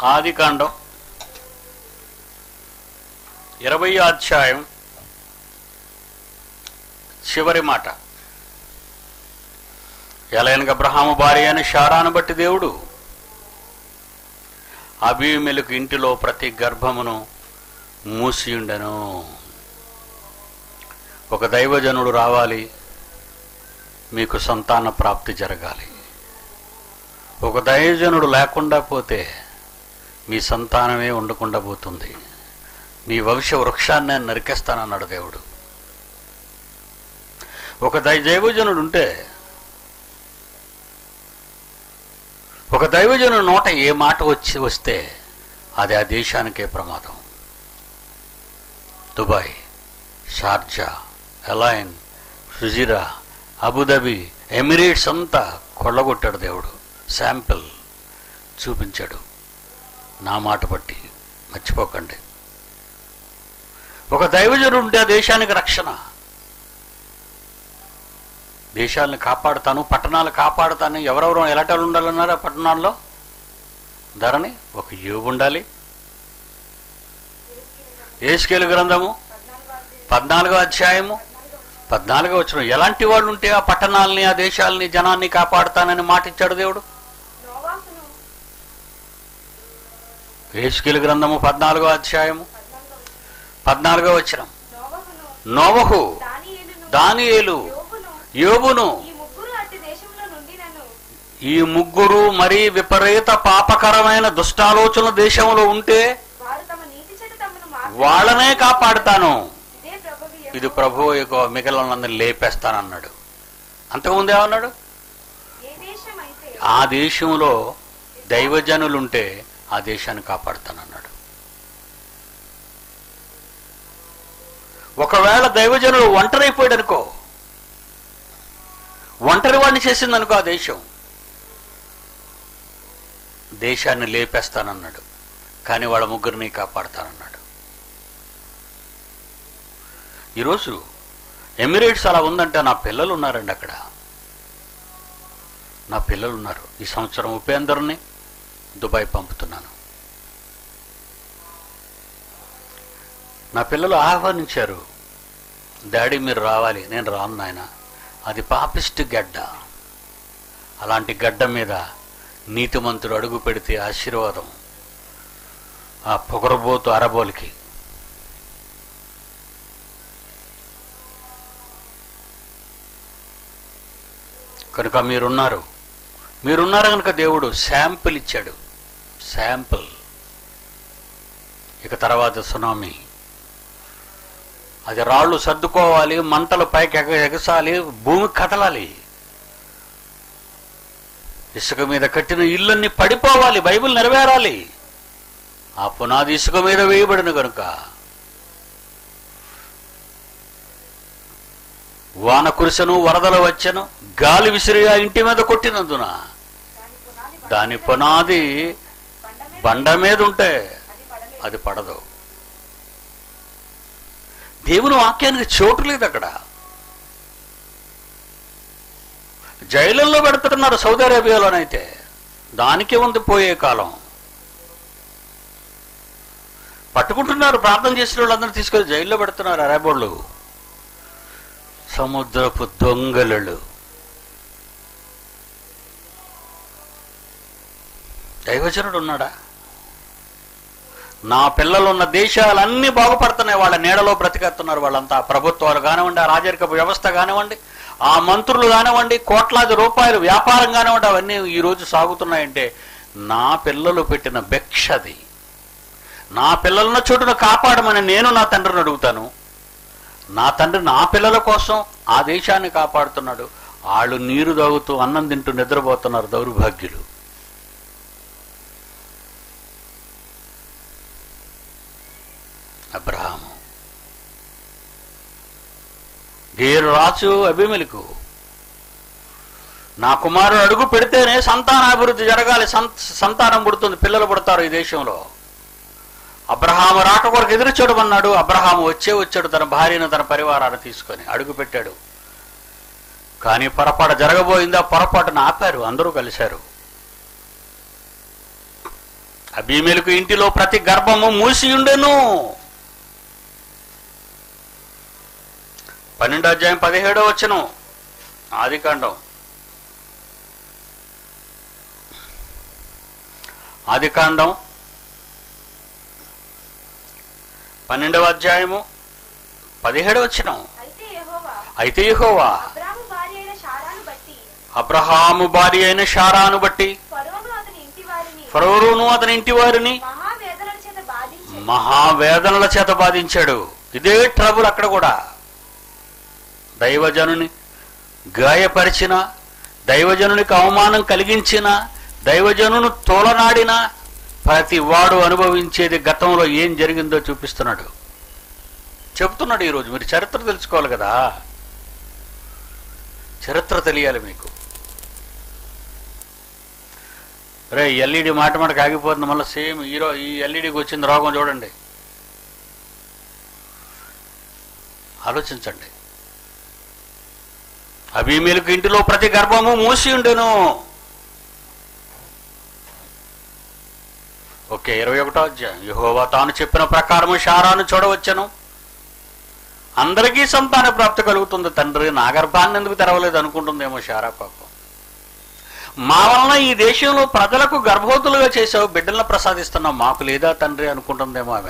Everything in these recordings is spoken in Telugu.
ఆది కాండం ఇరవై అధ్యాయం చివరి మాట ఎలయనగా అబ్రహాము భార్య అని షారాను బట్టి దేవుడు అభిమెలకు ఇంటిలో ప్రతి గర్భమును మూసియుండెను ఒక దైవజనుడు రావాలి మీకు సంతాన ప్రాప్తి జరగాలి ఒక దైవజనుడు లేకుండా పోతే మీ సంతానమే ఉండకుండా పోతుంది మీ వంశ వృక్షాన్ని నేను నరికేస్తానన్నాడు దేవుడు ఒక దై దైవజనుడు ఉంటే ఒక దైవజనుడు నోట ఏ మాట వచ్చి వస్తే అది ఆ దేశానికే ప్రమాదం Dubai Sharjah Al Ain Fujairah Abu Dhabi Emirates అంతా కొల్లగొట్టాడు దేవుడు శాంపిల్ చూపించాడు నా మాట బట్టి మర్చిపోకండి ఒక దైవజనుడు ఉంటే ఆ దేశానికి రక్షణ దేశాలను కాపాడుతాను పట్టణాలు కాపాడుతాను ఎవరెవరు ఎలాటాలు ఉండాలన్నారు ఆ పట్టణాల్లో ధరని ఒక యోగు ఉండాలి ఏసుకేలు గ్రంథము పద్నాలుగో అధ్యాయము పద్నాలుగో వచ్చిన ఎలాంటి వాళ్ళు ఉంటే ఆ పట్టణాలని ఆ దేశాలని జనాన్ని కాపాడుతానని మాట ఇచ్చాడు దేవుడు నోవాహును ఏసుకేలు గ్రంథము పద్నాలుగో అధ్యాయము పద్నాలుగో వచ్చిన నోవహును నోవహు దానియేలును దానియేలు యోబును యోబును ఈ ముగ్గురు అట్టి దేశంలో నుండి నన్ను ఈ ముగ్గురు మరీ విపరీత పాపకరమైన దుష్టాలోచన దేశంలో ఉంటే వారు తమ నీతి చెడు తమను మార్చు వాళ్ళనే కాపాడుతాను ఇదే ప్రభువు ఇది ప్రభు యొక్క మిగిలినందరిని లేపేస్తానన్నాడు అంతకుముందు ఏమన్నాడు ఏ దేశం అయితే ఆ దేశంలో దైవజనులుంటే ఆ దేశాన్ని కాపాడుతానన్నాడు ఒకవేళ దైవజనులు ఒంటరైపోయాడు అనుకో ఒంటరి వాడిని చేసిందనుకో ఆ దేశం దేశాన్ని లేపేస్తానన్నాడు కానీ వాళ్ళ ముగ్గురిని కాపాడుతానన్నాడు ఈరోజు ఎమిరేట్స్ అలా ఉందంటే నా పిల్లలు ఉన్నారండి అక్కడ నా పిల్లలు ఉన్నారు ఈ సంవత్సరం ఉపేందర్ని దుబాయ్ పంపుతున్నాను నా పిల్లలు ఆహ్వానించారు డాడీ మీరు రావాలి నేను రాను నాయన అది పాపిస్ట్ గడ్డ అలాంటి గడ్డ మీద నీతిమంతుడు అడుగు పెడితే ఆశీర్వాదం ఆ పొగరబోతు అరబోలికి కనుక మీరున్నారు మీరున్నారు కనుక దేవుడు శాంపిల్ ఇచ్చాడు శాంపిల్ ఇక తర్వాత సునామీ అది రాళ్ళు సర్దుకోవాలి మంటలు పైకి ఎగ ఎగసాలి భూమి కదలాలి ఇసుక మీద కట్టిన ఇళ్ళన్నీ పడిపోవాలి బైబిల్ నెరవేరాలి ఆ పునాది ఇసుక మీద వేయబడిన కనుక వాన కురిసెను వరదలు వచ్చెను గాలి విసిరి ఆ ఇంటి మీద కొట్టినందున దాని పునాది దాని పునాది బండ మీద బండ మీద ఉంటే అది పడలేదు అది పడదు దేవుని వాక్యానికి చోటు లేదు అక్కడ జైళ్ళల్లో పెడుతున్నారు సౌదీ అరేబియాలోనైతే దానికి ఉంది పోయే కాలం పట్టుకుంటున్నారు ప్రార్థన చేసిన వాళ్ళందరూ తీసుకొని జైల్లో పెడుతున్నారు అరేబోళ్ళు సముద్రపు దొంగలు దైవజనుడు ఉన్నాడా నా పిల్లలు ఉన్న దేశాలన్నీ బాగుపడుతున్నాయి వాళ్ళ నీడలో బ్రతికేస్తున్నారు వాళ్ళంతా ప్రభుత్వాలు కానివ్వండి ఆ రాజరిక వ్యవస్థ కానివ్వండి ఆ మంత్రులు కానివ్వండి కోట్లాది రూపాయలు వ్యాపారం కానివ్వండి అవన్నీ ఈ రోజు సాగుతున్నాయంటే నా పిల్లలు పెట్టిన భిక్షది నా పిల్లలను చోటును కాపాడమని నేను నా తండ్రిని అడుగుతాను నా తండ్రి నా పిల్లల కోసం ఆ దేశాన్ని కాపాడుతున్నాడు వాళ్ళు నీరు తాగుతూ అన్నం తింటూ నిద్రపోతున్నారు దౌర్భాగ్యులు అబ్రహాము గేరు రాజు అభిమలికు నా కుమారుడు అడుగు పెడితేనే సంతానాభివృద్ధి జరగాలి సంత- సంతానం పుడుతుంది పిల్లలు పుడతారు ఈ దేశంలో అబ్రహాము రాక కొరకు ఎదురు చూడమన్నాడు అబ్రహాము వచ్చే వచ్చాడు తన భార్యను తన పరివారాన్ని తీసుకొని అడుగు పెట్టాడు కానీ పొరపాటు జరగబోయిందా పొరపాటును ఆపారు అందరూ కలిశారు అభిమేలకు ఇంటిలో ప్రతి గర్భము మూసియుండెను పన్నెండో అధ్యాయం పదిహేడో వచ్చను ఆది కాండం ఆది కాండం పన్నెండవ అధ్యాయము పదిహేడు వచ్చిన అయితే యెహోవా అయితే యెహోవా అబ్రాము భార్య అయిన శారాను బట్టి అబ్రహాము భార్య అయిన షారాను బట్టి ఫరోను అతని ఇంటి వారిని ఫరోరును అతని ఇంటి వారిని మహావేదనల చేత బాధించి మహావేదనల చేత బాధించాడు ఇదే ట్రబుల్ అక్కడ కూడా దైవజనుని గాయపరిచిన దైవజనునికి అవమానం కలిగించిన దైవజనును తోలనాడిన ప్రతి వాడు అనుభవించేది గతంలో ఏం జరిగిందో చూపిస్తున్నాడు చెప్తున్నాడు ఈరోజు మీరు చరిత్ర తెలుసుకోవాలి కదా చరిత్ర తెలియాలి మీకు రే ఎల్ఈడి మాట మాటకు ఆగిపోతుంది మళ్ళీ సేమ్ హీరో ఈ ఎల్ఈడికి వచ్చింది రోగం చూడండి ఆలోచించండి అభిమేలకు ఇంటిలో ప్రతి గర్భము మూసి ఉండెను ఓకే ఇరవై ఒకటో అధ్యాయం యెహోవా తాను చెప్పిన ప్రకారము షారాను చూడవచ్చును అందరికీ సంతాన ప్రాప్తి కలుగుతుంది తండ్రి నా గర్భాన్ని ఎందుకు తెరవలేదు అనుకుంటుందేమో షారా పాపం మా వలన ఈ దేశంలో ప్రజలకు గర్భవతులుగా చేసావు బిడ్డలను ప్రసాదిస్తున్నావు మాకు లేదా తండ్రి అనుకుంటుందేమో ఆమె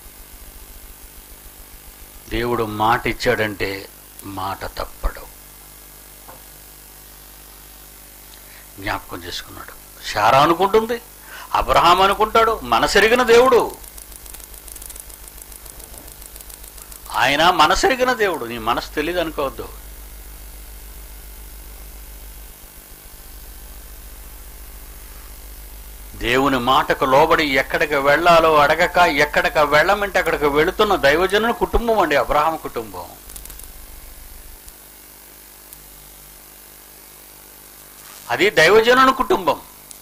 దేవుడు మాట ఇచ్చాడంటే మాట తప్పడు జ్ఞాపకం చేసుకున్నాడు శారా అనుకుంటుంది అబ్రహాం అనుకుంటాడు మనసెరిగిన దేవుడు ఆయన మనసెరిగిన దేవుడు నీ మనసు తెలియదు అనుకోవద్దు దేవుని మాటకు లోబడి ఎక్కడికి వెళ్ళాలో అడగక ఎక్కడికి వెళ్ళమంటే అక్కడికి వెళుతున్న దైవజనుని కుటుంబం అండి అబ్రహాం కుటుంబం అది దైవజనుని కుటుంబం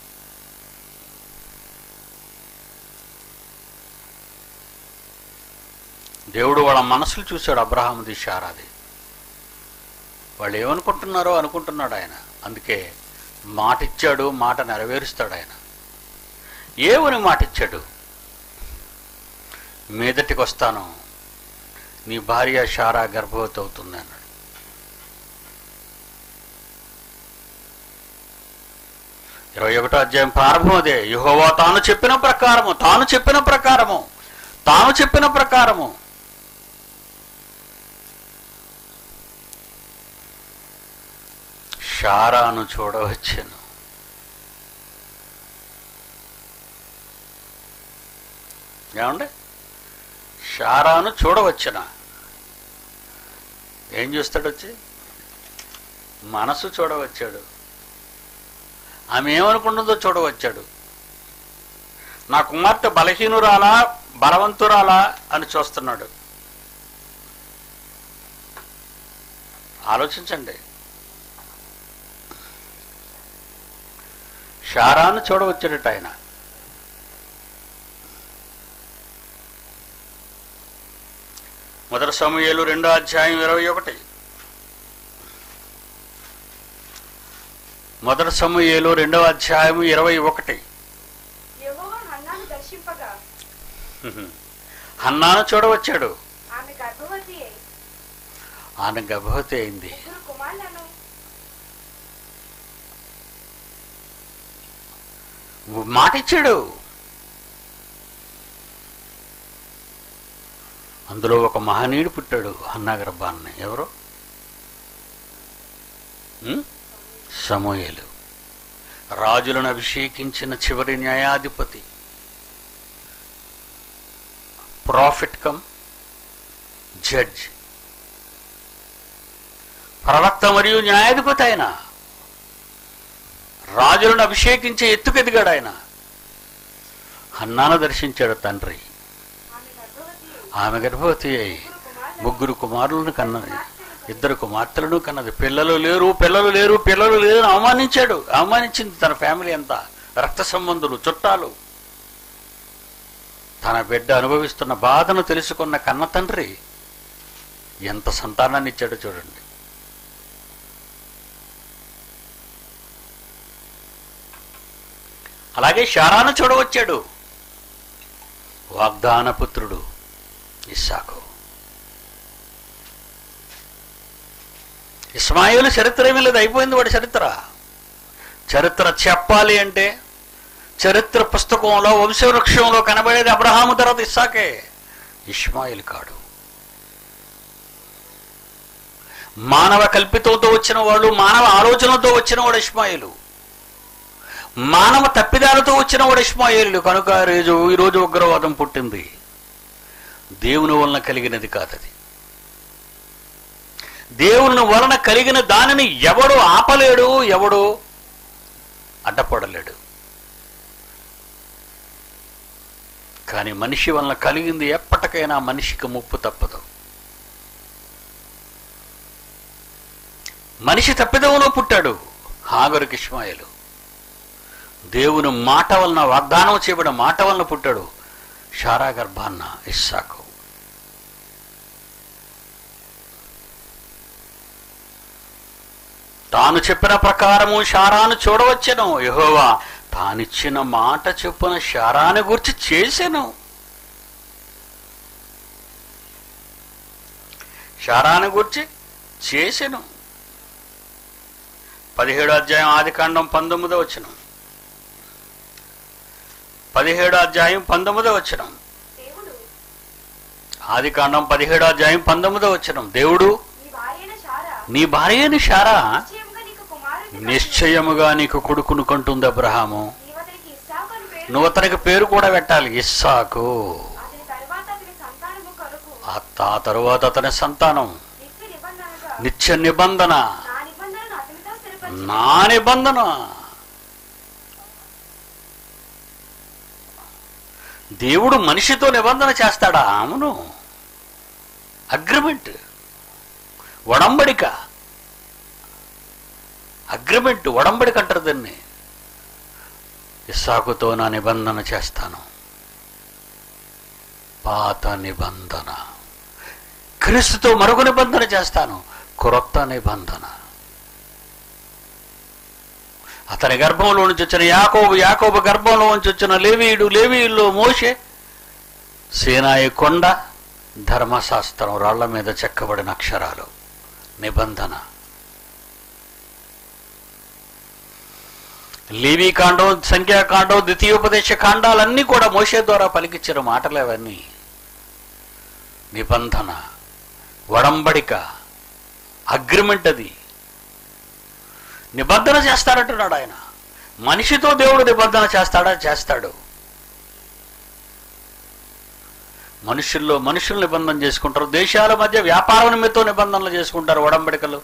దేవుడు వాళ్ళ మనసులు చూశాడు అబ్రహాముది షారాది వాళ్ళు ఏమనుకుంటున్నారో అనుకుంటున్నాడు ఆయన అందుకే మాట ఇచ్చాడు మాట నెరవేరుస్తాడు ఆయన ఏమని మాట ఇచ్చాడు మీదటికి వస్తాను నీ భార్య షారా గర్భవతి అవుతుంది అన్నాడు ఇరవై ఒకటో అధ్యాయం ప్రారంభం అదే యహోవా తాను చెప్పిన ప్రకారము తాను చెప్పిన ప్రకారము తాను చెప్పిన ప్రకారము షారాను చూడవచ్చును ఏమండి షారాను చూడవచ్చున ఏం చూస్తాడు వచ్చి మనసు చూడవచ్చాడు ఆమె ఏమనుకుంటుందో చూడవచ్చాడు నా కుమార్తె బలహీనురాలా బలవంతురాలా అని చూస్తున్నాడు ఆలోచించండి షారాను చూడవచ్చాడట ఆయన మొదటి సమయాలు రెండో అధ్యాయం ఇరవై ఒకటి మొదటి సమయాలు రెండవ అధ్యాయం ఇరవై ఒకటి యెహోవా హన్నాను దర్శింపగా హన్నాను చూడవచ్చాడు ఆమె గర్భవతి అయి ఆమె గర్భవతి అయింది ముగ్గురు కుమారులను మాట ఇచ్చాడు అందులో ఒక మహనీయుడు పుట్టాడు హన్నా గర్భాన్ని ఎవరు ఉం? సమూయేలు రాజులను అభిషేకించిన చివరి న్యాయాధిపతి ప్రాఫిట్ కమ్ జడ్జ్ ప్రవక్త మరియు న్యాయాధిపతి ఆయన రాజులను అభిషేకించే ఎత్తుకెదిగాడు ఆయన హన్నాను దర్శించాడు తండ్రి ఆమె గర్భవతి అయి ఆమె గర్భవతి అయి ముగ్గురు కుమారులను ముగ్గురు కుమారులను కన్నది ఇద్దరు కుమార్తెలను కన్నది పిల్లలు లేరు పిల్లలు లేరు పిల్లలు లేరు అని అవమానించాడు అవమానించింది తన ఫ్యామిలీ అంతా రక్త సంబంధులు చుట్టాలు తన బిడ్డ అనుభవిస్తున్న బాధను తెలుసుకున్న కన్న తండ్రి ఎంత సంతానాన్ని ఇచ్చాడో చూడండి అలాగే శారాను చూడవచ్చాడు వాగ్దాన పుత్రుడు ఇస్సాకు ఇస్మాయిల్ చరిత్ర ఏమీ లేదు అయిపోయింది వాడి చరిత్ర చరిత్ర చెప్పాలి అంటే చరిత్ర పుస్తకంలో వంశవృక్షంలో కనబడేది అబ్రహాము తర్వాత ఇస్సాకే ఇస్మాయిల్ కాడు మానవ కల్పితంతో వచ్చిన వాళ్ళు మానవ ఆలోచనలతో వచ్చిన వాడు ఇస్మాయిలు మానవ తప్పిదాలతో వచ్చిన వాడు ఇస్మాయిలు కనుక రోజు ఈరోజు ఉగ్రవాదం పుట్టింది దేవుని వలన కలిగినది కాదది దేవుని వలన కలిగిన దానిని ఎవడు ఆపలేడు ఎవడు అడ్డపడలేడు కానీ మనిషి వలన కలిగింది ఎప్పటికైనా మనిషికి ముప్పు తప్పదు మనిషి తప్పిదములో పుట్టాడు హాగరుకి ఇష్మాయిలు దేవుని మాట వలన వాగ్దానం చేయబడిన మాట వలన పుట్టాడు షారా గర్భాన్న ఇస్సాకు తాను చెప్పిన ప్రకారము షారాను చూడవచ్చెను యెహోవా తానిచ్చిన మాట చొప్పున షారాను గురించి చేసెను షారాను గురించి చేసెను పదిహేడో అధ్యాయం ఆది కాండం పంతొమ్మిదో వచ్చిన పదిహేడో అధ్యాయం పంతొమ్మిదో వచ్చిన దేవుడు ఆది కాండం పదిహేడో అధ్యాయం పంతొమ్మిదో వచ్చిన దేవుడు నీ భార్యైన శారా నీ భార్యని షారా నిశ్చయముగా నీకు కుమారుని నిశ్చయముగా నీకు కొడుకును కంటుంది అబ్రహాము నీవతనికి ఇస్సాకు అని పేరు నువ్వు అతనికి పేరు కూడా పెట్టాలి ఇస్సాకు అతని తరువాత అతని సంతానము కొరకు ఆ ఆ తరువాత అతని సంతానం నిత్య నిబంధనగా నిత్య నిబంధన నా నిబంధనను అతనితో స్థిరపరిచి నా నిబంధన దేవుడు మనిషితో నిబంధన చేస్తాడా అవును అగ్రిమెంట్ ఒడంబడిక అగ్రిమెంట్ ఒడంబడిక అంటారు దీన్ని ఇస్సాకుతో నా నిబంధన చేస్తాను పాత నిబంధన క్రీస్తుతో మరొక నిబంధన చేస్తాను క్రొత్త నిబంధన అతని గర్భంలో నుంచి వచ్చిన యాకోబు యాకోబు గర్భంలో నుంచి వచ్చిన లేవీయుడు లేవీయుల్లో మోషే సేనాయి కొండ ధర్మశాస్త్రం రాళ్ల మీద చెక్కబడిన అక్షరాలు నిబంధన లేవీ కాండం సంఖ్యాకాండం ద్వితీయోపదేశ కాండాలన్నీ కూడా మోషే ద్వారా పలికిచ్చిన మాటలు అవన్నీ నిబంధన వడంబడిక అగ్రిమెంట్ అది నిబంధన చేస్తాడంటున్నాడు ఆయన మనిషితో దేవుడు నిబంధన చేస్తాడా చేస్తాడు మనుషుల్లో మనుషులు నిబంధన చేసుకుంటారు దేశాల మధ్య వ్యాపార నిమిత్తం నిబంధనలు చేసుకుంటారు ఒడంబడికలు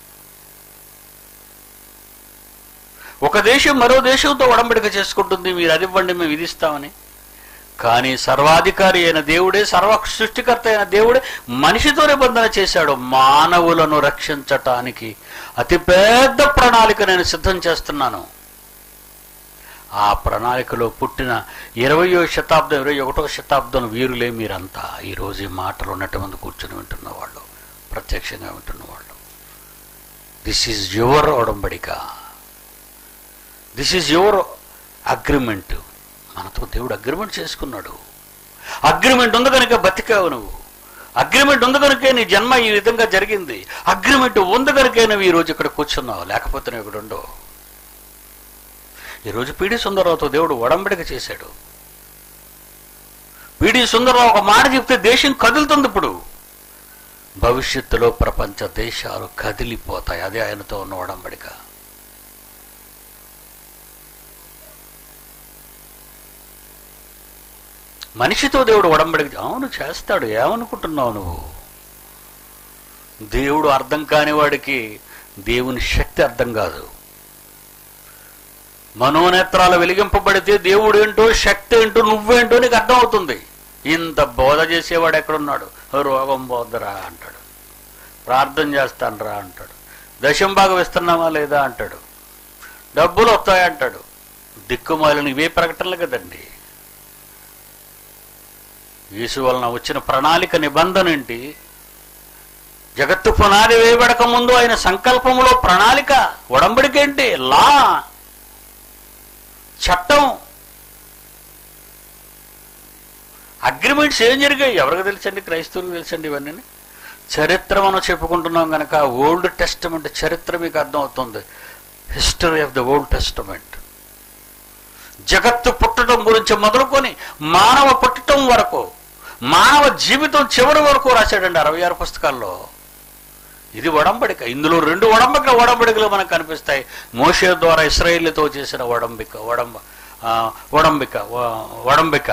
ఒక దేశం మరో దేశంతో ఒడంబడిక చేసుకుంటుంది మీరు అది ఇవ్వండి మేము ఇది ఇస్తామని కానీ సర్వాధికారి అయిన దేవుడే సర్వ సృష్టికర్త అయిన దేవుడే మనిషితో నిబంధన చేశాడు మానవులను రక్షించటానికి అతిపెద్ద ప్రణాళిక నేను సిద్ధం చేస్తున్నాను ఆ ప్రణాళికలో పుట్టిన ఇరవయో శతాబ్దం ఇరవై ఒకటో శతాబ్దం వీరులే మీరంతా ఈరోజు ఈ మాటలు ఉన్నటువంటి కూర్చొని వింటున్న వాళ్ళు ప్రత్యక్షంగా వింటున్న వాళ్ళు దిస్ ఈజ్ యువర్ ఒడంబడిక దిస్ ఈజ్ యువర్ అగ్రిమెంట్ మనతో దేవుడు అగ్రిమెంట్ చేసుకున్నాడు అగ్రిమెంట్ ఉంది కనుక బతికావు నువ్వు అగ్రిమెంట్ ఉంది కనుకే నీ జన్మ ఈ విధంగా జరిగింది అగ్రిమెంట్ ఉంది కనుకే నువ్వు ఈరోజు ఇక్కడ కూర్చున్నావు లేకపోతే నువ్వు ఇక్కడ ఉండవు ఈరోజు పీడి సుందరరావుతో దేవుడు ఒడంబడిక చేశాడు పీడి సుందరరావు ఒక మాట చెప్తే దేశం కదులుతుంది ఇప్పుడు భవిష్యత్తులో ప్రపంచ దేశాలు కదిలిపోతాయి అదే ఆయనతో ఉన్న ఒడంబడిక మనిషితో దేవుడు ఒడంబడిక అవును చేస్తాడు ఏమనుకుంటున్నావు నువ్వు దేవుడు అర్థం కాని వాడికి దేవుని శక్తి అర్థం కాదు మనోనేత్రాలు వెలిగింపబడితే దేవుడు ఏంటో శక్తి ఏంటో నువ్వేంటో నీకు అర్థం అవుతుంది ఇంత బోధ చేసేవాడు ఎక్కడున్నాడు రోగం పోద్దురా అంటాడు ప్రార్థన చేస్తానరా అంటాడు దశం భాగం ఇస్తున్నామా లేదా అంటాడు డబ్బులు వస్తాయంటాడు దిక్కుమాలిన ఇవే ప్రకటనలు కదండి యేసు వలన వచ్చిన ప్రణాళిక నిబంధన ఏంటి జగత్తు పునాది వేయబడక ముందు ఆయన సంకల్పంలో ప్రణాళిక ఒడంబడిక ఏంటి లా చట్టం అగ్రిమెంట్స్ ఏం జరిగాయి ఎవరికి తెలుసండి క్రైస్తవులకు తెలుసండి ఇవన్నీ చరిత్ర మనం చెప్పుకుంటున్నాం కనుక ఓల్డ్ టెస్టమెంట్ చరిత్ర మీకు అర్థం అవుతుంది history of the old testament జగత్తు పుట్టడం గురించి మొదలుకొని మానవ పుట్టడం వరకు మానవ జీవితం చివరి వరకు రాశాడండి అరవై ఆరు పుస్తకాల్లో ఇది ఒడంబడిక ఇందులో రెండు ఒడంబడిక ఒడంబడికలు మనకు కనిపిస్తాయి మోషే ద్వారా ఇస్రాయేళ్లతో చేసిన ఒడంబిక ఒడంబ ఆ, ఒడంబిక ఒ- ఒడంబిక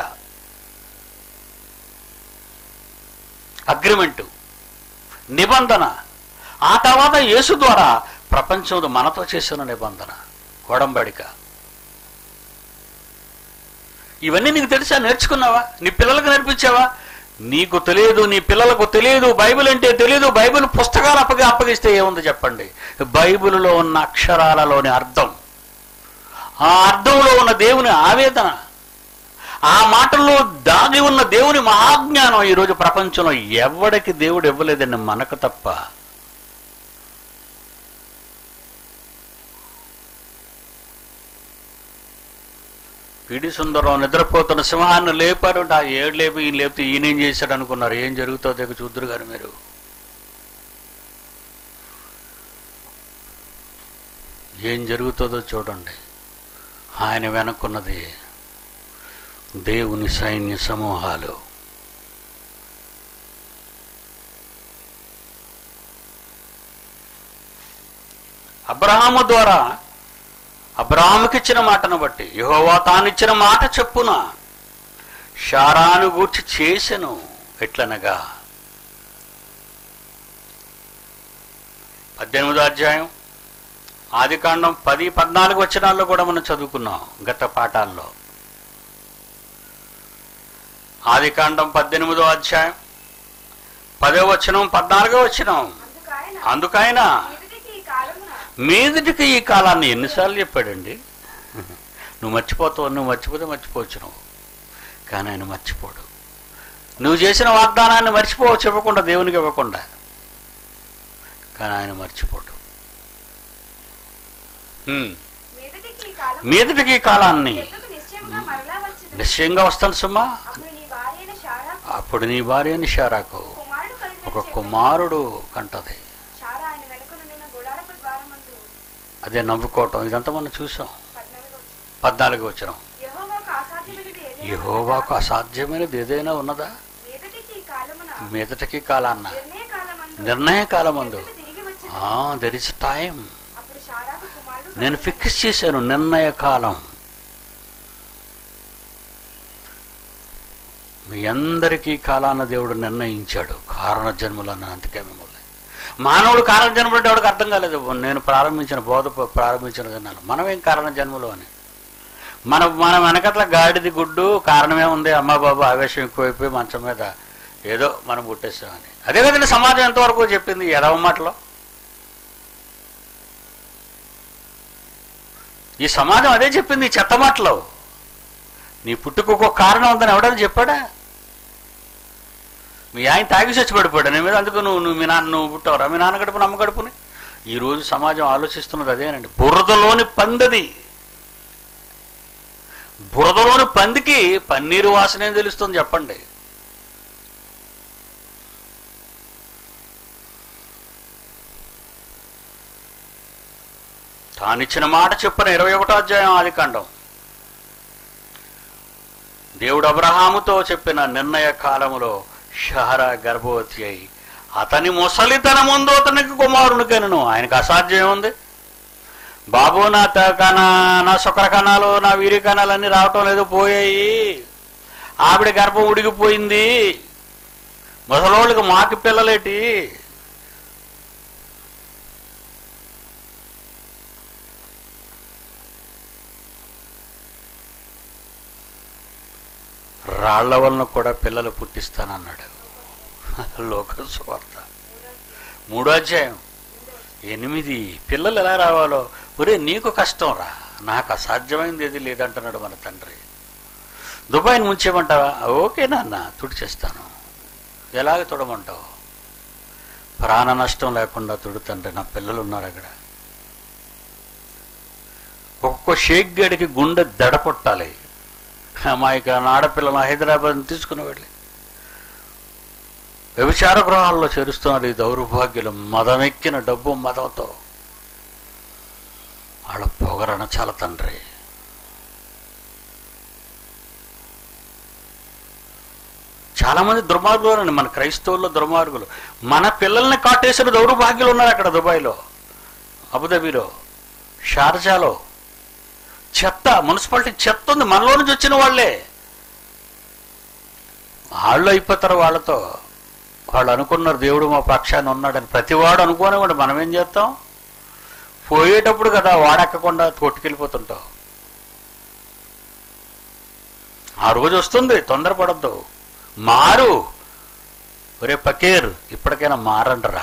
అగ్రిమెంటు నిబంధన ఆ తర్వాత యేసు ద్వారా ప్రపంచంలో మనతో చేసిన నిబంధన ఒడంబడిక ఇవన్నీ నీకు తెలుసా నేర్చుకున్నావా నీ పిల్లలకు నేర్పించావా నీకు తెలియదు నీ పిల్లలకు తెలియదు బైబిల్ అంటే తెలియదు బైబిల్ పుస్తకాలు అప్పగి అప్పగిస్తే ఏముంది చెప్పండి బైబిల్లో ఉన్న అక్షరాలలోని అర్థం ఆ అర్థంలో ఉన్న దేవుని ఆవేదన ఆ మాటల్లో దాగి ఉన్న దేవుని మహాజ్ఞానం ఈరోజు ప్రపంచంలో ఎవడికి దేవుడు ఇవ్వలేదండి మనకు తప్ప పిడి సుందరం నిద్రపోతున్న సింహాన్ని లేపారు ఆ ఏడు లేపి ఈయన లేపితే ఈయనేం చేశాడు అనుకున్నారు ఏం జరుగుతుందో ఇక చూద్దరు గారు మీరు ఏం జరుగుతుందో చూడండి ఆయన వెనక్కున్నది దేవుని సైన్య సమూహాలు అబ్రహాము ద్వారా అబ్రహాముకిచ్చిన మాటను బట్టి యెహోవా తానిచ్చిన మాట చెప్పున షారాను గూర్చి చేసెను ఎట్లనగా పద్దెనిమిదో అధ్యాయం ఆదికాండం పది పద్నాలుగు వచనాల్లో కూడా మనం చదువుకున్నాం గత పాఠాల్లో ఆదికాండం పద్దెనిమిదో అధ్యాయం పదో వచనం పద్నాలుగో వచనం అందుకాయన అందుకైనా మీదటికి ఈ కాలమున మీదటికి ఈ కాలాన్ని ఎన్నిసార్లు చెప్పాడండి నువ్వు మర్చిపోతావు నువ్వు మర్చిపోతే మర్చిపోవచ్చు నువ్వు కానీ ఆయన మర్చిపోడు నువ్వు చేసిన వాగ్దానాన్ని మర్చిపోవు చెప్పకుండా దేవునికి ఇవ్వకుండా కానీ ఆయన మర్చిపోడు హ్మ్. మీదటికి ఈ కాలము మీదటికి ఈ కాలాన్ని ఎందుకు నిశ్చయముగా మరలా వచ్చింది నిశ్చయంగా వస్తాను సుమ్మా అప్పుడు నీ భార్య అయిన షారా అప్పుడు నీ భార్య నిషారాకు కుమారుడు కలిగిన ఒక కుమారుడు కంటది షారా ఆయన వెనుక నిన్న గుడారపు ద్వారమందు అదే నవ్వుకోవటం ఇదంతా మనం చూసాం పద్నాలుగు వచ్చింది పద్నాలుగు వచ్చినాం యెహోవాకు అసాధ్యమైనది ఏదైనా యహోవాకు అసాధ్యమైనది ఏదైనా ఉన్నదా మీదటికి ఈ కాలమున మీదటికి కాలాన్న నిర్ణయ కాలమందు నిర్ణయ కాలమందు ఎందుకు తిరిగి వచ్చింది దెర్ ఇస్ టైం అప్పుడు షారాకు కుమారుడు నేను ఫిక్స్ చేశాను నిర్ణయ కాలం మీ అందరికీ కాలాన్న దేవుడు నిర్ణయించాడు కారణ జన్మలను అందుకే మిమ్మల్ని మానవుడు కారణ జన్మలు అంటే వాడికి అర్థం కాలేదు నేను ప్రారంభించిన బోధ ప్రారంభించిన విన్నాను మనమేం కారణ జన్మలు అని మన మన వెనకట్ల గాడిది గుడ్డు కారణమే ఉంది అమ్మ బాబు ఆవేశం ఎక్కువైపోయి మంచం మీద ఏదో మనం పుట్టేసామని అదే కదండి సమాజం ఎంతవరకు చెప్పింది ఎడవ మాటలో ఈ సమాజం అదే చెప్పింది ఈ చెత్త మాటలో నీ పుట్టుకు ఒక కారణం ఉందని ఎవడని చెప్పాడా మీ ఆయన తాగి చచ్చి పడిపోయాడు నీ మీద అందుకు నువ్వు నువ్వు మీ నాన్న నువ్వు పుట్టావురా మీ నాన్న గడుపు నమ్మ గడుపుని ఈ రోజు సమాజం ఆలోచిస్తున్నది అదేనండి బురదలోని పందది బురదలోని పందికి పన్నీరు వాసన ఏం తెలుస్తుంది చెప్పండి తానిచ్చిన మాట చెప్పిన ఇరవై ఒకటో అధ్యాయం ఆదికాండం దేవుడు అబ్రహాముతో చెప్పిన నిర్ణయ కాలములో షహర గర్భవతి అయి అతని ముసలితన ముందు అతనికి కుమారుని కనను ఆయనకు అసాధ్యం ఉంది బాబు నా త- కణ నా శుక్ర కణాలు నా వీరి కణాలన్నీ రావటం లేదు పోయాయి ఆవిడ గర్భం ఉడిగిపోయింది ముసలోళ్ళకి మాకి పిల్లలేటి రాళ్ల వలన కూడా పిల్లలు పుట్టిస్తానన్నాడు లోక స్వార్థ మూడో అధ్యాయం ఎనిమిది పిల్లలు ఎలా రావాలో ఒరే నీకు కష్టం రా నాకు అసాధ్యమైంది ఏది లేదంటున్నాడు మన తండ్రి దుబాయ్ని ముంచేయమంటావా ఓకే నాన్న తుడిచేస్తాను ఎలాగ తుడమంటావు ప్రాణ నష్టం లేకుండా తుడుతంటే నా పిల్లలు ఉన్నారు అక్కడ ఒక్కొక్క షేక్ గడికి గుండె దడ కొట్టాలి అమాయక ఆడపిల్లలు హైదరాబాద్ తీసుకుని వెళ్ళి వ్యభిచార గృహాల్లో చేరుస్తున్నారు ఈ దౌర్భాగ్యులు మదమెక్కిన డబ్బు మదంతో వాళ్ళ పొగరణ చాలా తండ్రి చాలా మంది దుర్మార్గులు మన క్రైస్తవుల్లో దుర్మార్గులు మన పిల్లల్ని కాటేసిన దౌర్భాగ్యులు ఉన్నారు అక్కడ దుబాయ్లో అబుదాబిలో షార్జాలో చెత్త మున్సిపాలిటీ చెత్త ఉంది మనలో నుంచి వచ్చిన వాళ్ళే వాళ్ళు అయిపోతారు వాళ్ళతో వాళ్ళు అనుకున్నారు దేవుడు మా పక్షాన్ని ఉన్నాడని ప్రతివాడు అనుకోనివ్వండి మనం ఏం చేస్తాం పోయేటప్పుడు కదా వాడెక్కకుండా కొట్టుకెళ్ళిపోతుంటావు ఆ రోజు వస్తుంది తొందరపడద్దు మారు ఒరే పకీర్ ఇప్పటికైనా మారండిరా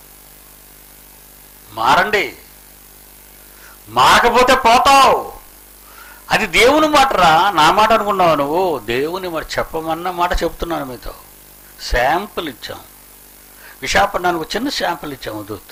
మారండి మారకపోతే పోతావు అది దేవుని మాటరా నా మాట అనుకున్నావు నువ్వు దేవుని మాట చెప్పమన్న మాట చెప్తున్నాను మీతో శాంపుల్ ఇచ్చాం విశాఖపట్నానికి ఒక చిన్న శాంపుల్ ఇచ్చాము దూత్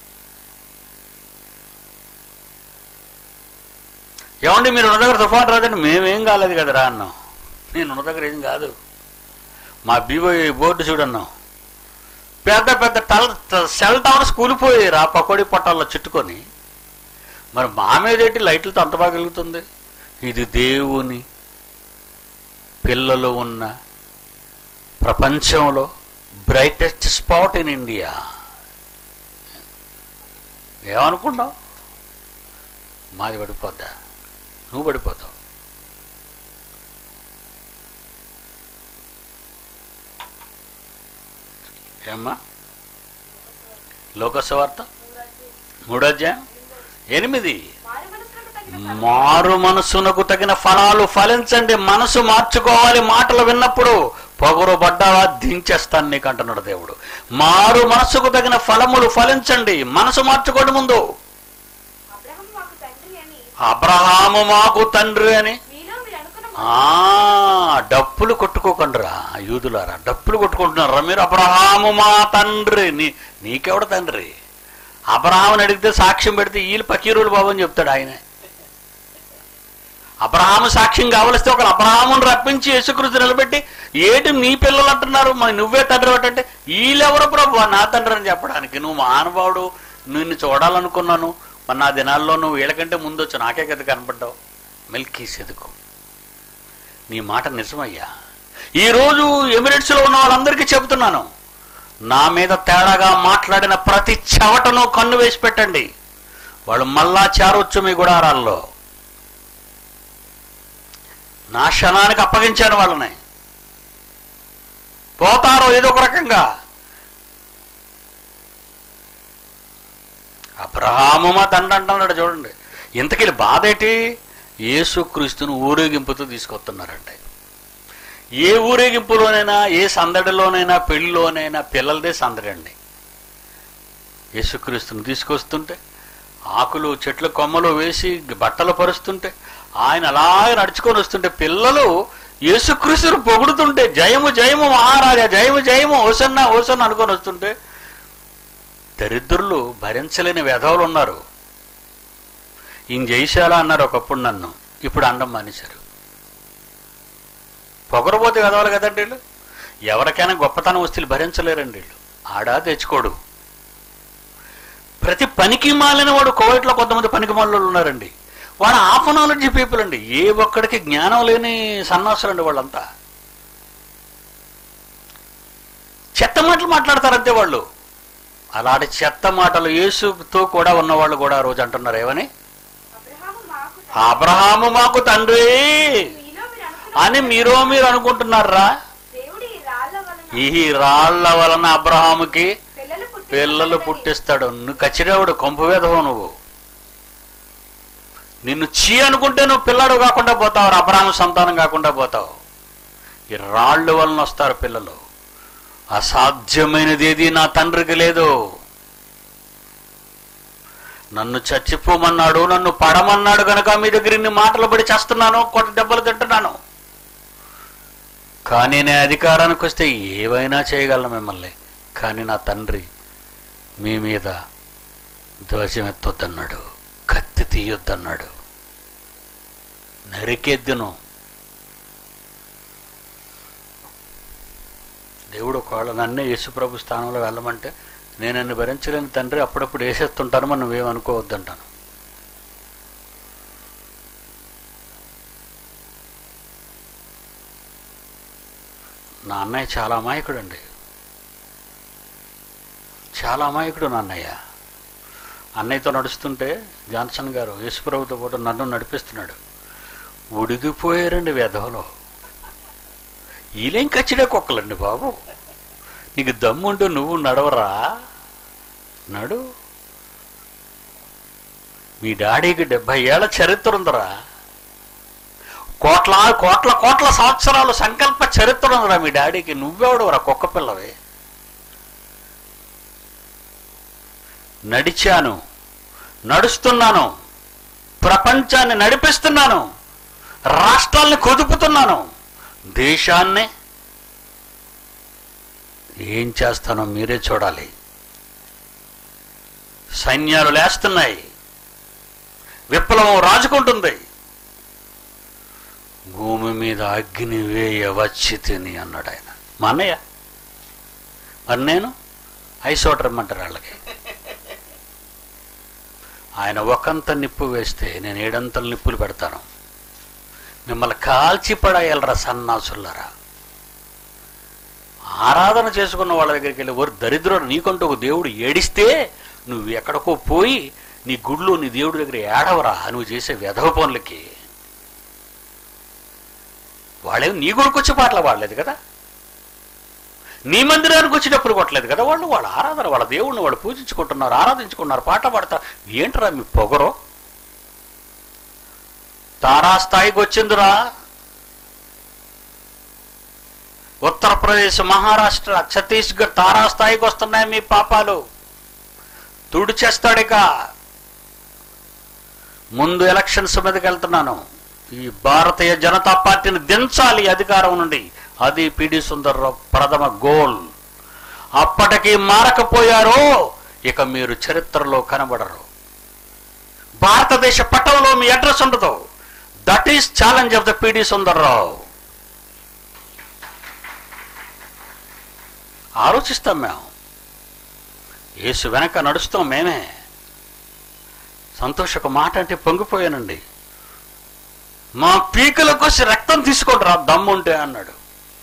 ఏమండి మీరు ఉన్న దగ్గర తుఫాన్ రాదండి మేమేం కాలేదు కదరా అన్నాం నేను ఉన్న దగ్గర ఏం కాదు మా బీబోయ్ బోర్డు చూడన్నాం పెద్ద పెద్ద టల్ సెల్ టవర్స్ కూలిపోయారు ఆ పకోడీ పొట్టాల్లో చుట్టుకొని మరి మా మీద ఏంటి లైట్లతో అంత బాగా వెలుగుతుంది ఇది దేవుని పిల్లలు ఉన్న ప్రపంచంలో బ్రైటెస్ట్ స్పాట్ ఇన్ ఇండియా ఏమనుకున్నావు మాది పడిపోద్దా నువ్వు పడిపోతావు ఏమ్మా లోకసవార్త మూడో అధ్యాయం ఎనిమిది మారు మనసులకు తగిన మారు మనసునకు తగిన ఫలాలు ఫలించండి మనసు మార్చుకోవాలి మాటలు విన్నప్పుడు పొగరు పడ్డావా దించేస్తాను నీకు అంటున్నాడు దేవుడు మారు మనసుకు తగిన ఫలములు ఫలించండి మనసు మార్చుకోండి ముందు అబ్రహం మాకు తండ్రి అని అబ్రహాము మాకు తండ్రి అని మీలో మీరు అనుకున్న ఆ డప్పులు కొట్టుకోకండిరా యూదులారా డప్పులు కొట్టుకుంటున్నారా మీరు అబ్రహాము మా తండ్రి నీ నీకెవడ తండ్రి అబ్రహాముని అడిగితే సాక్ష్యం పెడితే వీళ్ళు పకీరులు బాబు అని చెప్తాడు ఆయనే అబ్రహాము సాక్ష్యం కావలిస్తే ఒక అబ్రహాముని రప్పించి యేసుకృతి నిలబెట్టి ఏటి నీ పిల్లలు అంటున్నారు మరి నువ్వే తండ్రి అంటే వీళ్ళెవరు ప్రభు నా తండ్రి అని చెప్పడానికి నువ్వు మహానుభావుడు నిన్ను చూడాలనుకున్నాను మరి నా దినాల్లో నువ్వు వీళ్ళకంటే ముందు వచ్చి నాకే కదా కనపడ్డావు మిల్కీ సెదుకు నీ మాట నిజమయ్యా ఈరోజు ఎమిరేట్స్లో ఉన్న వాళ్ళందరికీ చెబుతున్నాను నా మీద తేడాగా మాట్లాడిన ప్రతి చెవటను కన్ను వేసి పెట్టండి వాళ్ళు మళ్ళా చేరొచ్చు మీ గుడారాల్లో నా క్షణానికి అప్పగించాను వాళ్ళని పోతారో ఏదో ఒక రకంగా అబ్రహాము మా తండ్రి అంటున్నాడు చూడండి ఇంతకీ బాధ ఏంటి యేసుక్రీస్తును ఊరేగింపుతో తీసుకొస్తున్నారంటే ఏ ఊరేగింపులోనైనా ఏ సందడిలోనైనా పెళ్లిలోనైనా పిల్లలదే సందడి అండి యేసుక్రీస్తుని తీసుకొస్తుంటే ఆకులు చెట్ల కొమ్మలు వేసి బట్టలు పరుస్తుంటే ఆయన అలాగే నడుచుకొని వస్తుంటే పిల్లలు యేసుక్రీస్తుని పొగుడుతుంటే జయము జయము మహారాజా జయము జయము ఓసన్న ఓసన్న అనుకొని వస్తుంటే దరిద్రులు భరించలేని వెధవులు ఉన్నారు ఈయన జైశాల అన్నారు ఒకప్పుడు నన్ను ఇప్పుడు అండం మానేశారు పొగరబోతే వెధవాలి కదండి వీళ్ళు ఎవరికైనా గొప్పతనం వస్తువులు భరించలేరండి వీళ్ళు ఆడా తెచ్చుకోడు ప్రతి పనికి మాలిన వాడు కోవిడ్లో కొంతమంది పనికి మాలలో ఉన్నారండి వాడు హాఫ్ నాలెడ్జ్ పీపుల్ అండి ఏ ఒక్కడికి జ్ఞానం లేని సన్నాసులండి వాళ్ళంతా చెత్త మాటలు మాట్లాడతారంతే వాళ్ళు అలాంటి చెత్త మాటలు యేసుతో కూడా ఉన్నవాళ్ళు కూడా ఆ రోజు అంటున్నారు ఏమని అబ్రహాము మాకు తండ్రి. అబ్రహాము మాకు తండ్రి మీలో మీరు అనుకున్న అని మీరో మీరు అనుకుంటున్నారా దేవుడి ఈ రాళ్ల వలన ఈ రాళ్ల వలన అబ్రహాముకి పిల్లలు పుట్టి పిల్లలు పుట్టిస్తాడు నువ్వు కచ్చిరేవుడు కొంపు వేదవు నువ్వు నిన్ను చీ అనుకుంటే నువ్వు పిల్లాడు కాకుండా పోతావు అబ్రహాము సంతానం కాకుండా పోతావు ఈ రాళ్ళు వలన వస్తారు పిల్లలు అసాధ్యమైనది ఏది నా తండ్రికి లేదు నన్ను చచ్చిపోమన్నాడు నన్ను పడమన్నాడు కనుక మీ దగ్గర ఇన్ని మాటలు పడి చేస్తున్నాను కొట్ట దెబ్బలు తింటున్నాను కానీ నేను అధికారానికి వస్తే ఏవైనా చేయగలను మిమ్మల్ని కానీ నా తండ్రి మీ మీద ధ్వజం ఎత్తొద్దన్నాడు కత్తి తీయొద్దన్నాడు నరికెద్దును దేవుడు ఒకవేళ నన్నే యేసుప్రభు స్థానంలో వెళ్ళమంటే నేను నన్ను భరించలేని తండ్రి అప్పుడప్పుడు వేసేస్తుంటాను మరి నువ్వేమనుకోవద్దంటాను నా అన్నయ్య చాలా అమాయకుడు అండి చాలా అమాయకుడు నా అన్నయ్య అన్నయ్యతో నడుస్తుంటే జాన్సన్ గారు యేసుప్రభుతో పాటు నన్ను నడిపిస్తున్నాడు ఉడిగిపోయారండి వెధవలో ఈలేం కచ్చిడే కుక్కలండి బాబు నీకు దమ్ముంటూ నువ్వు నడవరా నడు మీ డాడీకి డెబ్బై ఏళ్ళ చరిత్ర ఉందరా కోట్ల కోట్ల కోట్ల సంవత్సరాలు సంకల్ప చరిత్ర ఉందిరా మీ డాడీకి నువ్వెవడవరా కుక్క పిల్లవి నడిచాను నడుస్తున్నాను ప్రపంచాన్ని నడిపిస్తున్నాను రాష్ట్రాల్ని కొదుపుతున్నాను దేశాన్ని ఏం చేస్తానో మీరే చూడాలి సైన్యాలు లేస్తున్నాయి విప్లవం రాజుకుంటుంది భూమి మీద అగ్ని వేయవచ్చి తిని అన్నాడు ఆయన మా అన్నయ్య మరి నేను ఐస్ వాటర్ ఇమ్మంటారు వాళ్ళకి ఆయన ఒకంత నిప్పు వేస్తే నేను ఏడంతలు నిప్పులు పెడతాను మిమ్మల్ని కాల్చి పడేయాలరా సన్నాసులరా ఆరాధన చేసుకున్న వాళ్ళ దగ్గరికి వెళ్ళి ఓరు దరిద్రుడు నీకంటూ ఒక దేవుడు ఏడిస్తే నువ్వు ఎక్కడికో పోయి నీ గుడ్లు నీ దేవుడి దగ్గర ఏడవరా నువ్వు చేసే వెధవ పనులకి వాళ్ళేం నీ గుడికి వచ్చి పాటలు పాడలేదు కదా నీ మందిరానికి వచ్చేటప్పుడు కొట్టలేదు కదా వాళ్ళు వాళ్ళ ఆరాధన వాళ్ళ దేవుడిని వాళ్ళు పూజించుకుంటున్నారు ఆరాధించుకున్నారు పాట పాడతారు ఏంట్రా మీ పొగరు తారాస్థాయికి వచ్చిందిరా ఉత్తరప్రదేశ్ మహారాష్ట్ర ఛత్తీస్గఢ్ తారాస్థాయికి వస్తున్నాయి మీ పాపాలు తుడి చేస్తాడిక ముందు ఎలక్షన్స్ మీదకి వెళ్తున్నాను ఈ భారతీయ జనతా పార్టీని దించాలి అధికారం నుండి అది పిడి సుందర్రావు ప్రథమ గోల్ అప్పటికి మారకపోయారో ఇక మీరు చరిత్రలో కనబడరు భారతదేశ పట్టణంలో మీ అడ్రస్ ఉండదు that is challenge of the P D Sundarrao ఆలోచిస్తాం మేము యేసు వెనక నడుస్తాం మేమే సంతోష్ ఒక మాట అంటే పొంగిపోయానండి మా పీకలకు వచ్చి రక్తం తీసుకోండి రా దమ్ముంటే అన్నాడు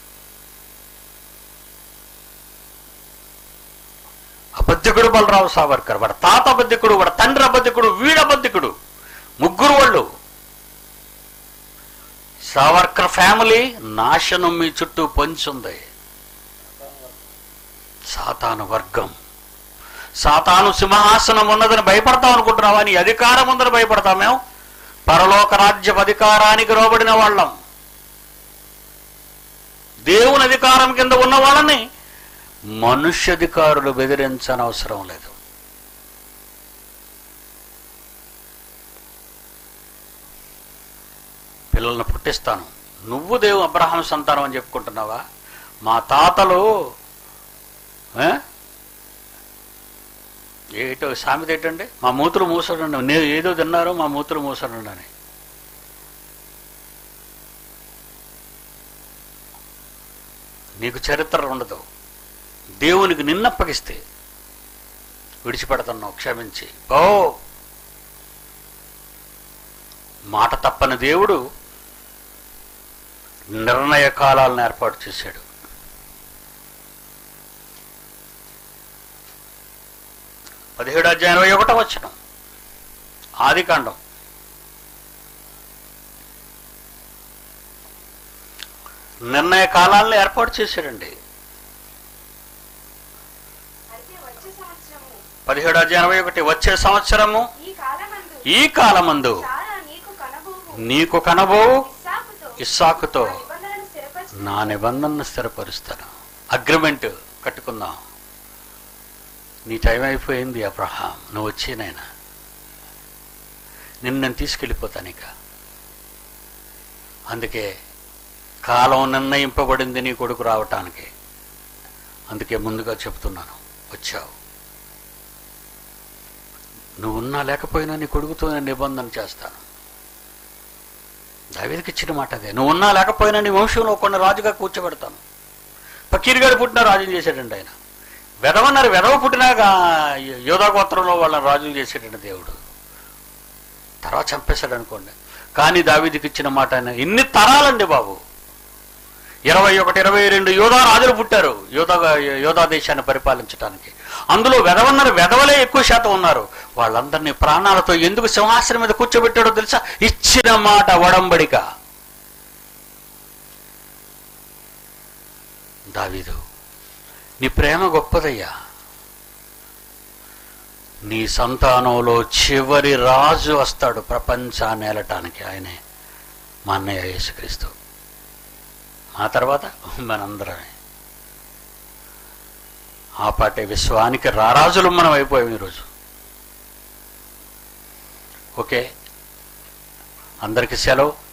అబద్ధికుడు బలరావు సావర్కర్ వాడు తాత అబద్ధికుడు వాడు తండ్రి అబద్ధికుడు వీడు అబద్ధికుడు ముగ్గురు వాళ్ళు సావర్కర్ ఫ్యామిలీ నాశనం మీ చుట్టూ పొంచుంది సాతాను వర్గం సాతాను సింహాసనం ఉన్నదని భయపడతాం అనుకుంటున్నావా నీ అధికారం ఉందని భయపడతాం మేము పరలోక రాజ్య అధికారానికి రోబడిన వాళ్ళం దేవుని అధికారం కింద ఉన్న వాళ్ళని మనుష్య అధికారులు బెదిరించనవసరం లేదు పిల్లల్ని పుట్టిస్తాను నువ్వు దేవు అబ్రహాం సంతానం అని చెప్పుకుంటున్నావా మా తాతలు ఏ? ఏటో సామెత ఏంటండి మా మూతులు మూసడండి నేను ఏదో తిన్నారు మా మూతులు మూసడండి అని నీకు చరిత్ర ఉండదు దేవునికి నిన్నప్పగిస్తే విడిచిపెడుతున్నావు క్షమించి ఓ మాట తప్పని దేవుడు నిర్ణయ కాలాలను ఏర్పాటు చేశాడు పదిహేడు అధ్యాయం ఇరవై ఒకటో వచ్చిన ఆది కాండం నిర్ణయ కాలాలను ఏర్పాటు చేశాడండి అయితే వచ్చే సంవత్సరము పదిహేడు అధ్యాయం ఇరవై ఒకటి వచ్చే సంవత్సరము ఈ కాలమందు ఈ కాలమందు చాలా నీకు కనబోవు నీకు కనబో ఇస్సాకుతో ఇస్సాకుతో నా నిబంధనను స్థిరపరచు నా నిబంధనను స్థిరపరుస్తాను అగ్రిమెంట్ కట్టుకుందాం నీ టైం అయిపోయింది అబ్రహాం నువ్వు వచ్చేనైనా నిన్ను నేను తీసుకెళ్ళిపోతాను ఇక అందుకే కాలం నిర్ణయింపబడింది నీ కొడుకు రావటానికి అందుకే ముందుగా చెప్తున్నాను వచ్చావు నువ్వు ఉన్నా లేకపోయినా నీ కొడుకుతో నేను నిబంధన చేస్తాను దావీదికి ఇచ్చిన మాట అదే నువ్వు ఉన్నా లేకపోయినా నీ వంశంలో కొన్ని రాజుగా కూర్చోబెడతాను పకీరుగాడు పుట్టిన రాజుని చేశాడండి ఆయన వెదవన్నారు వెదవ పుట్టినాక యోధా గోత్రంలో వాళ్ళని రాజులు చేసేటండి దేవుడు తర్వాత చంపేశాడు అనుకోండి కానీ దావీదికి ఇచ్చిన మాట ఆయన ఇన్ని తరాలండి బాబు ఇరవై ఒకటి ఇరవై రెండు యోధా రాజులు పుట్టారు యోధా యోధా దేశాన్ని పరిపాలించడానికి అందులో వెదవన్నారు వెదవలే ఎక్కువ శాతం ఉన్నారు వాళ్ళందరినీ ప్రాణాలతో ఎందుకు సింహాసనం మీద కూర్చోబెట్టాడో తెలుసా ఇచ్చిన మాట వడంబడిక దావీదు నీ ప్రేమ గొప్పదయ్యా నీ సంతానంలో చివరి రాజు వస్తాడు ప్రపంచాన్ని ఏలటానికి ఆయనే మా అన్నయ్య యేసుక్రీస్తు ఆ తర్వాత మనందరమే ఆ పాటే విశ్వానికి రారాజులు మనం అయిపోయాం ఈరోజు ఓకే అందరికీ సెలవు